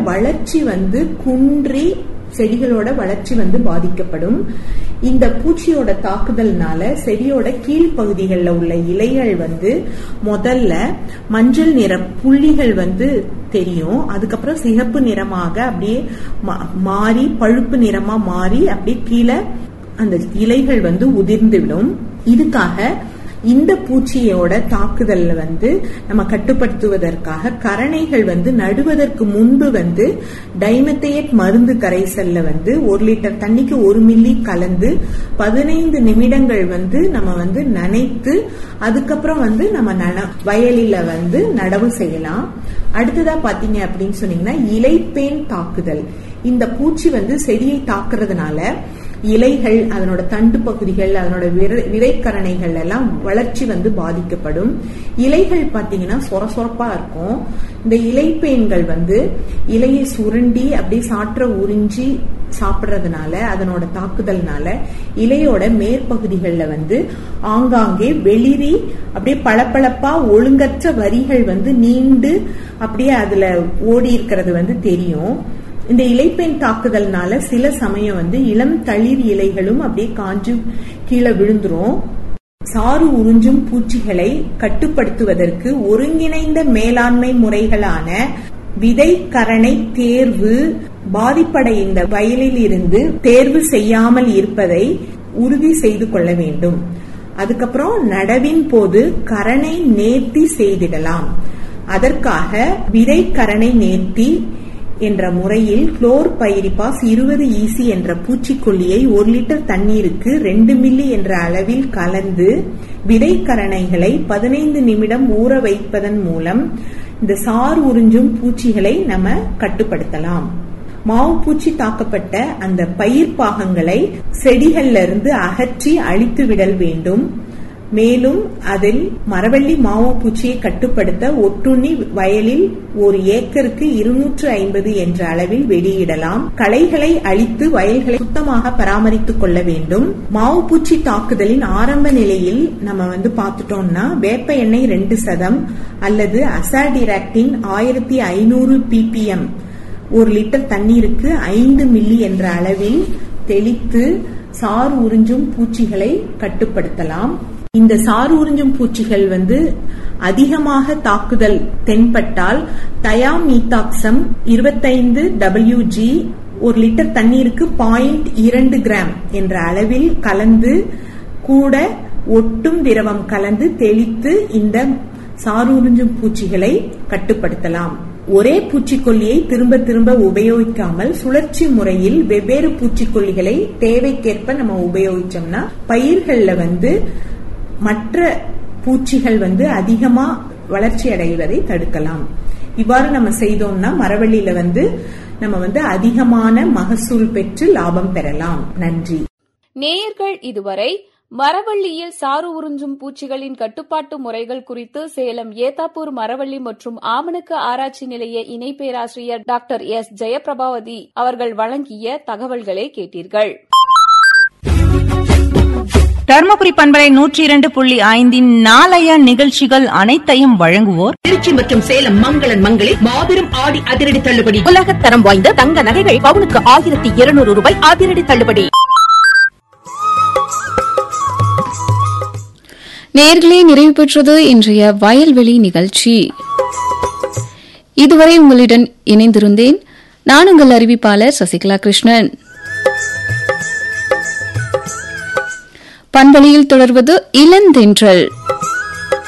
வளர்ச்சி வந்து குன்றி செடிகளோட வளர்ச்சி வந்து பாதிக்கப்படும் இந்த பூச்சியோட தாக்குதல்னால செடியோட கீழ்ப்பகுதிகளில் உள்ள இலைகள் வந்து முதல்ல மஞ்சள் நிற புள்ளிகள் வந்து தெரியும் அதுக்கப்புறம் சிகப்பு நிறமாக அப்படியே மாறி பழுப்பு நிறமா மாறி அப்படியே கீழே அந்த இலைகள் வந்து உதிர்ந்துவிடும் இதுக்காக இந்த பூச்சியோட தாக்குதல்ல வந்து நம்ம கட்டுப்படுத்துவதற்காக கரணைகள் வந்து நடுவதற்கு முன்பு வந்து டைமெத்தையட் மருந்து கரைசல்ல வந்து ஒரு லிட்டர் தண்ணிக்கு ஒரு மில்லி கலந்து பதினைந்து நிமிடங்கள் வந்து நம்ம வந்து நனைத்து அதுக்கப்புறம் வந்து நம்ம நன வயலில வந்து நடவு செய்யலாம் அடுத்ததா பாத்தீங்க அப்படின்னு சொன்னீங்கன்னா இலைப்பேன் தாக்குதல் இந்த பூச்சி வந்து செடியை தாக்குறதுனால இலைகள் அதனோட தண்டு பகுதிகள் அதனோட விதைக்கரணைகள் எல்லாம் வளர்ச்சி வந்து பாதிக்கப்படும் இலைகள் பாத்தீங்கன்னா சொர சொரப்பா இருக்கும் இந்த இலைப்பேன்கள் வந்து இலையை சுருண்டி அப்படியே சாற்ற உறிஞ்சி சாப்பிடுறதுனால அதனோட தாக்குதல்னால இலையோட மேற்பகுதிகளில் வந்து ஆங்காங்கே வெளிரி அப்படியே பளபளப்பா ஒழுங்கற்ற வரிகள் வந்து நீண்டு அப்படியே அதுல ஓடி இருக்கிறது வந்து தெரியும் இந்த இலைப்பெண் தாக்குதல்னால சில சமயம் வந்து இளம் தளிர் இலைகளும் அப்படியே காஞ்சு கீழே விழுந்துரும் சாறு உறிஞ்சும் பூச்சிகளை கட்டுப்படுத்துவதற்கு ஒருங்கிணைந்த மேலாண்மை முறைகளான விதை கரணை தேர்வு பாதிப்படைந்த வயலில் இருந்து தேர்வு செய்யாமல் இருப்பதை உறுதி செய்து கொள்ள வேண்டும் அதுக்கப்புறம் நடவின் போது கரணை நேர்த்தி செய்திடலாம் அதற்காக விதை கரணை நேர்த்தி என்ற முறையில் குளோர் பைரிபாஸ் இருபது ஈசி என்ற பூச்சிக்கொல்லியை ஒரு லிட்டர் தண்ணீருக்கு ரெண்டு மில்லி என்ற அளவில் கலந்து விதைக்கரணைகளை பதினைந்து நிமிடம் ஊற வைப்பதன் மூலம் இந்த சார் உறிஞ்சும் பூச்சிகளை நம்ம கட்டுப்படுத்தலாம் மாவு பூச்சி தாக்கப்பட்ட அந்த பயிர் பாகங்களை செடிகள்ல இருந்து அகற்றி அழித்து விடல் வேண்டும் மேலும் அதில் மரவள்ளி மாவு பூச்சியை கட்டுப்படுத்த ஒட்டுண்ணி வயலில் ஒரு ஏக்கருக்கு இருநூற்று ஐம்பது என்ற அளவில் வெளியிடலாம் களைகளை அழித்து வயல்களை சுத்தமாக பராமரித்துக் கொள்ள வேண்டும் மாவு பூச்சி தாக்குதலின் ஆரம்ப நிலையில் நம்ம வந்து பார்த்துட்டோம்னா வேப்ப எண்ணெய் ரெண்டு சதம் அல்லது அசாடிராக்டின் ஆயிரத்தி ஐநூறு பிபிஎம் ஒரு லிட்டர் தண்ணீருக்கு ஐந்து மில்லி என்ற அளவில் தெளித்து சாறு உறிஞ்சும் பூச்சிகளை கட்டுப்படுத்தலாம் இந்த சாறு உறிஞ்சும் பூச்சிகள் வந்து அதிகமாக தாக்குதல் தென்பட்டால் தயாமீத்தாக்சம் இருபத்தைந்து டபிள்யூஜி ஒரு லிட்டர் தண்ணீருக்கு பாயிண்ட் இரண்டு கிராம் என்ற அளவில் கலந்து கூட ஒட்டும் திரவம் கலந்து தெளித்து இந்த சாறு உறிஞ்சும் பூச்சிகளை கட்டுப்படுத்தலாம் ஒரே பூச்சிக்கொல்லியை திரும்ப திரும்ப உபயோகிக்காமல் சுழற்சி முறையில் வெவ்வேறு பூச்சிக்கொல்லிகளை தேவைக்கேற்ப நம்ம உபயோகிச்சோம்னா பயிர்கள்ல வந்து மற்ற பூச்சிகள் வந்து அதிகமா வளர்ச்சி அடைவதை தடுக்கலாம் இவ்வாறு நம்ம செய்தோம்னா மரவள்ளியில வந்து நம்ம வந்து அதிகமான மகசூல் பெற்று லாபம் பெறலாம் நன்றி நேயர்கள் இதுவரை மரவள்ளியில் சாறு உறிஞ்சும் பூச்சிகளின் கட்டுப்பாட்டு முறைகள் குறித்து சேலம் ஏத்தாப்பூர் மரவள்ளி மற்றும் ஆமணக்கு ஆராய்ச்சி நிலைய இணை பேராசிரியர் டாக்டர் எஸ் ஜெயபிரபாவதி அவர்கள் வழங்கிய தகவல்களை கேட்டீர்கள் தர்மபுரி பண்பலை நூற்றி இரண்டு புள்ளி ஐந்தின் நாளைய நிகழ்ச்சிகள் அனைத்தையும் வழங்குவோர் திருச்சி மற்றும் சேலம் மங்களன் மங்களில் மாபெரும் ஆடி அதிரடி தள்ளுபடி உலகத் தரம் வாய்ந்த தங்க நகைகள் பவுனுக்கு ஆயிரத்தி இருநூறு ரூபாய் அதிரடி தள்ளுபடி நேர்களே நிறைவு பெற்றது இன்றைய வயல்வெளி நிகழ்ச்சி இதுவரை உங்களுடன் இணைந்திருந்தேன் நான் உங்கள் அறிவிப்பாளர் சசிகலா கிருஷ்ணன் பண்பலியில் தொடர்வது இளந்தென்றல்